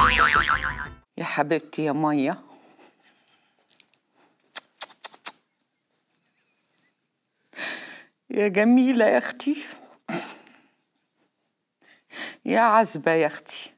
يا حبيبتي يا مية يا جميلة يا أختي يا عزبة يا أختي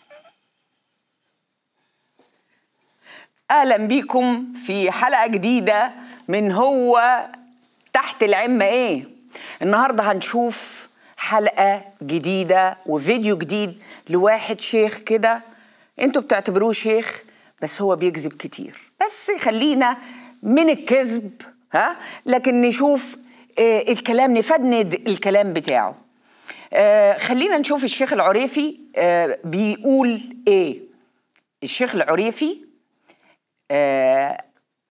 أهلا بيكم في حلقة جديدة من هو تحت العمة إيه النهاردة هنشوف حلقة جديدة وفيديو جديد لواحد شيخ كده انتوا بتعتبروه شيخ بس هو بيكذب كتير بس خلينا من الكذب ها لكن نشوف آه الكلام نفدند الكلام بتاعه آه خلينا نشوف الشيخ العريفي آه بيقول ايه الشيخ العريفي آه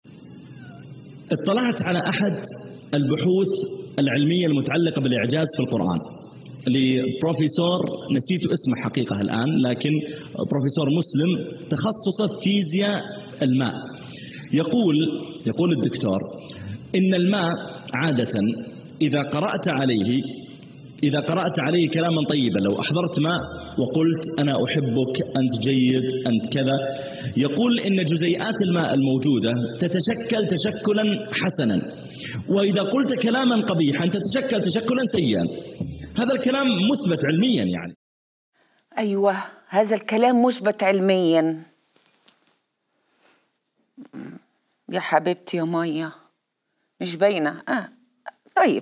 اطلعت على احد البحوث العلميه المتعلقه بالاعجاز في القران لبروفيسور نسيت اسمه حقيقه الان لكن بروفيسور مسلم تخصصه فيزياء الماء يقول يقول الدكتور ان الماء عاده اذا قرات عليه إذا قرأت عليه كلاما طيبا لو أحضرت ماء وقلت أنا أحبك أنت جيد أنت كذا يقول إن جزيئات الماء الموجودة تتشكل تشكلا حسنا وإذا قلت كلاما قبيحا تتشكل تشكلا سيئا هذا الكلام مثبت علميا يعني ايوه هذا الكلام مثبت علميا يا حبيبتي يا ميه مش باينه اه طيب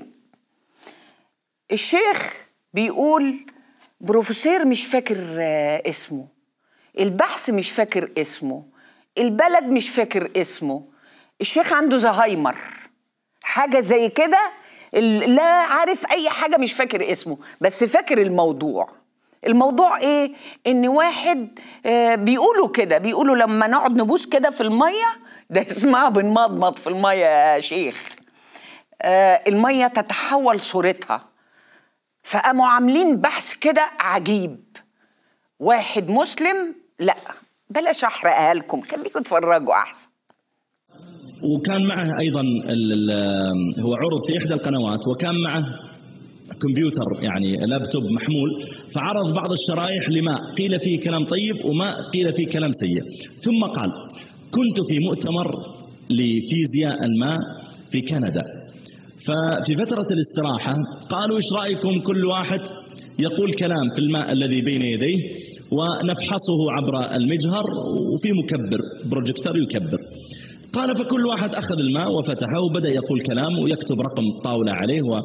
الشيخ بيقول بروفيسور مش فاكر آه، اسمه البحث مش فاكر اسمه البلد مش فاكر اسمه الشيخ عنده زهايمر حاجة زي كده ال- لا عارف أي حاجة مش فاكر اسمه بس فاكر الموضوع الموضوع ايه ان واحد آه، بيقولوا كده بيقولوا لما نقعد نبوس كده في الميه ده اسمها بنمضمض في الميه يا شيخ آه، الميه تتحول صورتها فقاموا عاملين بحث كده عجيب واحد مسلم لا بلاش احرقها لكم خليكم تتفرجوا احسن وكان معه أيضا ال- ال- هو عرض في إحدى القنوات وكان معه كمبيوتر يعني لابتوب محمول فعرض بعض الشرائح لماء قيل فيه كلام طيب وماء قيل فيه كلام سيء ثم قال كنت في مؤتمر لفيزياء الماء في كندا ففي فترة الاستراحة قالوا ايش رأيكم كل واحد يقول كلام في الماء الذي بين يديه ونفحصه عبر المجهر وفي مكبر بروجيكتور يكبر قال فكل واحد أخذ الماء وفتحه وبدأ يقول كلام ويكتب رقم الطاولة عليه و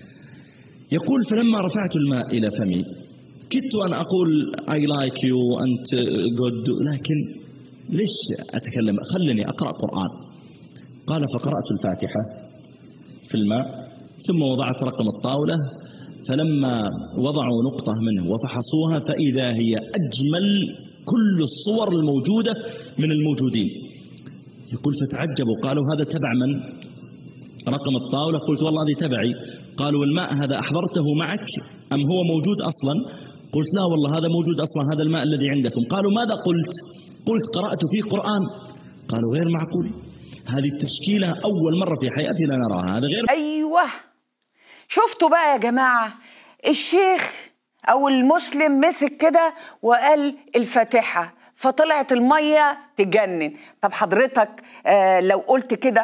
يقول فلما رفعت الماء إلى فمي كدت أن أقول I like you أنت good لكن ليش أتكلم خلني أقرأ قرآن قال فقرأت الفاتحة في الماء ثم وضعت رقم الطاولة فلما وضعوا نقطة منه وفحصوها فإذا هي أجمل كل الصور الموجودة من الموجودين يقول فتعجبوا قالوا هذا تبع من رقم الطاولة قلت والله هذه تبعي قالوا الماء هذا أحضرته معك أم هو موجود أصلا قلت لا والله هذا موجود أصلا هذا الماء الذي عندكم قالوا ماذا قلت قلت قرأت فيه قرآن قالوا غير معقول هذه التشكيلة أول مرة في حياتي لا نراها هذا غير ايوه شفتوا بقى يا جماعه الشيخ او المسلم مسك كده وقال الفاتحه فطلعت الميه تجنن طب حضرتك آه لو قلت كده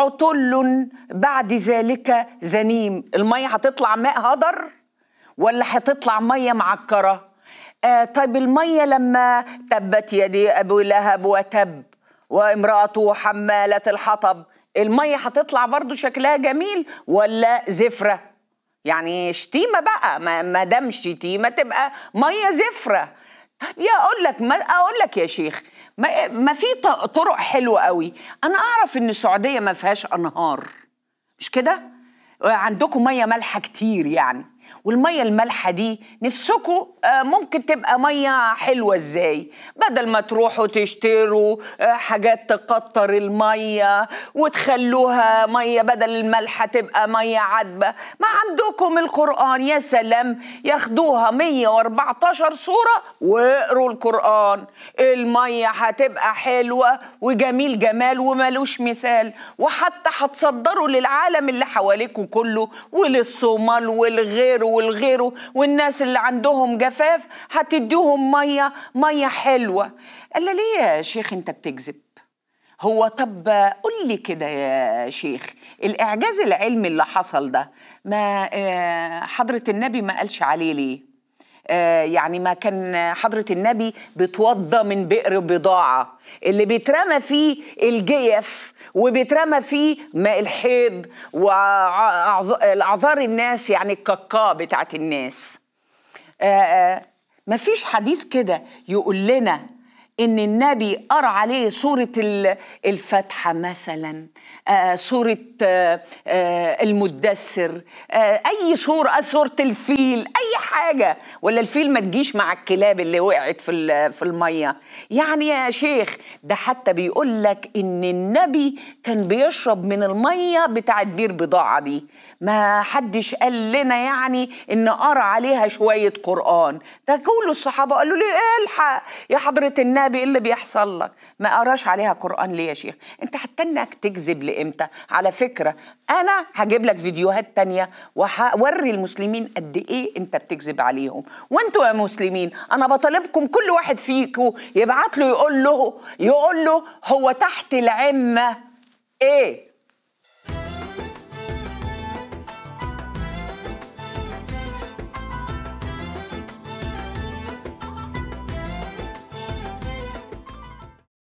عطل بعد ذلك زنيم الميه هتطلع ماء هدر ولا هتطلع ميه معكره آه طيب الميه لما تبت يدي ابو لهب وتب وامراته حماله الحطب الميه هتطلع برضو شكلها جميل ولا زفره يعني شتيمه بقى ما ما دام شتيمه تبقى ميه زفره طب يا اقول لك ما اقول لك يا شيخ ما, ما في ط- طرق حلوه قوي انا اعرف ان السعوديه ما فيهاش انهار مش كده عندكم ميه مالحه كتير يعني والميه المالحه دي نفسكم آه، ممكن تبقى ميه حلوه ازاي بدل ما تروحوا تشتروا آه، حاجات تقطر الميه وتخلوها ميه بدل الملحه تبقى ميه عذبه ما عندكم القران يا سلام ياخدوها 114 سوره واقروا القران الميه هتبقى حلوه وجميل جمال وملوش مثال وحتى هتصدروا للعالم اللي حواليكوا كله وللصومال والغير والغيره والغيره والناس اللي عندهم جفاف هتديهم ميه ميه حلوه قال له ليه يا شيخ انت بتكذب هو طب قول لي كده يا شيخ الاعجاز العلمي اللي حصل ده ما آه، حضره النبي ما قالش عليه ليه آه، يعني ما كان حضرة النبي بتوضى من بئر بضاعة اللي بيترمى فيه الجيف وبيترمى فيه ماء الحيض وأعذار الناس يعني الكاكا بتاعت الناس آه، آه، مفيش حديث كده يقول لنا ان النبي قرا عليه سوره ال- الفاتحه مثلا آه، سوره آه، آه، المدثر آه، اي سوره آه، سوره الفيل اي حاجه ولا الفيل ما تجيش مع الكلاب اللي وقعت في ال- في الميه يعني يا شيخ ده حتى بيقول لك ان النبي كان بيشرب من الميه بتاعت بير بضاعه دي ما حدش قال لنا يعني ان قرا عليها شويه قران ده كل الصحابه قالوا لي الحق يا حضره النبي إيه اللي بيحصل لك ما قراش عليها قران ليه يا شيخ انت حتى انك تكذب لامتى على فكره انا هجيب لك فيديوهات تانية وهوري المسلمين قد ايه انت بتكذب عليهم وانتوا يا مسلمين انا بطالبكم كل واحد فيكم يبعت له يقول له يقول له هو تحت العمه ايه